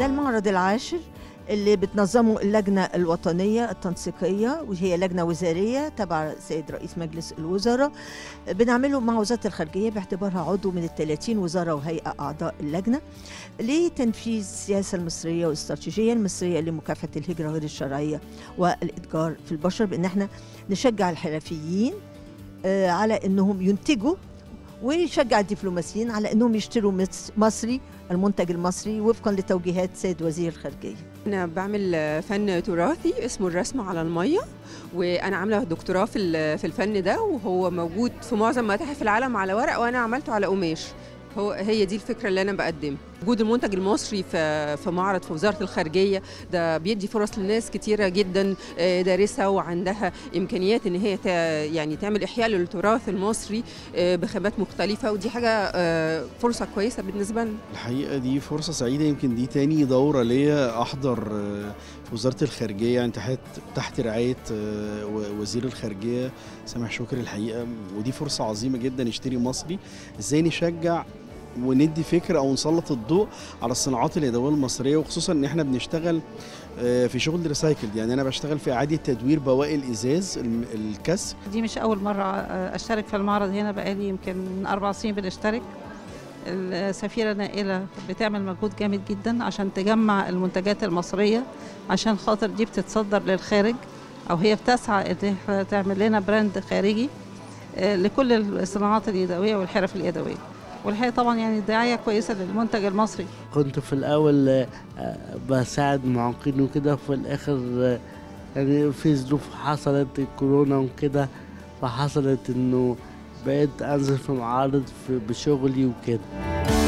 ده المعرض العاشر اللي بتنظمه اللجنة الوطنية التنسيقية وهي لجنة وزارية تبع السيد رئيس مجلس الوزراء بنعمله مع وزارة الخارجية باعتبارها عضو من ال 30 وزارة وهيئة أعضاء اللجنة لتنفيذ السياسة المصرية والاستراتيجية المصرية لمكافحة الهجرة غير الشرعية والإتجار في البشر بأن احنا نشجع الحرفيين آه، على أنهم ينتجوا ويشجع الدبلوماسيين على أنهم يشتروا مص- مصري المنتج المصري وفقا لتوجيهات سيد وزير الخارجية أنا بعمل فن تراثي اسمه الرسم على المية وأنا عاملة دكتوراه في ال- في الفن ده وهو موجود في معظم متاحف العالم على ورق وأنا عملته على قماش هو هي دي الفكرة اللي أنا بقدمها وجود المنتج المصري في في معرض في وزارة الخارجية ده بيدي فرص لناس كتيرة جدا آه، دارسة وعندها إمكانيات إن هي تا- يعني تعمل إحياء للتراث المصري آه، بخامات مختلفة ودي حاجة آه، فرصة كويسة بالنسبة لنا الحقيقة دي فرصة سعيدة يمكن دي تاني دورة ليا أحضر آه، في وزارة الخارجية يعني تحت تحت رعاية آه، و- وزير الخارجية سامح شكري الحقيقة ودي فرصة عظيمة جدا نشتري مصري ازاي نشجع وندي فكرة أو نسلط الضوء على الصناعات اليدوية المصرية وخصوصا إن إحنا بنشتغل آه، في شغل ريسايكل يعني أنا بشتغل في إعادة تدوير بواقي الإزاز الم- الكسر دي مش أول مرة أشترك في المعرض هنا بقالي يمكن من أربع سنين بنشترك السفيرة نائلة بتعمل مجهود جامد جدا عشان تجمع المنتجات المصرية عشان خاطر دي بتتصدر للخارج أو هي بتسعى إن إحنا تعمل لنا براند خارجي آه، لكل الصناعات اليدوية والحرف اليدوية والحقيقة طبعا يعني دعاية كويسة للمنتج المصري كنت في الأول آه، آه، بساعد معاقين وكده في الآخر آه، يعني في ظروف حصلت الكورونا وكده فحصلت إنه بقيت أنزل في معارض في بشغلي وكده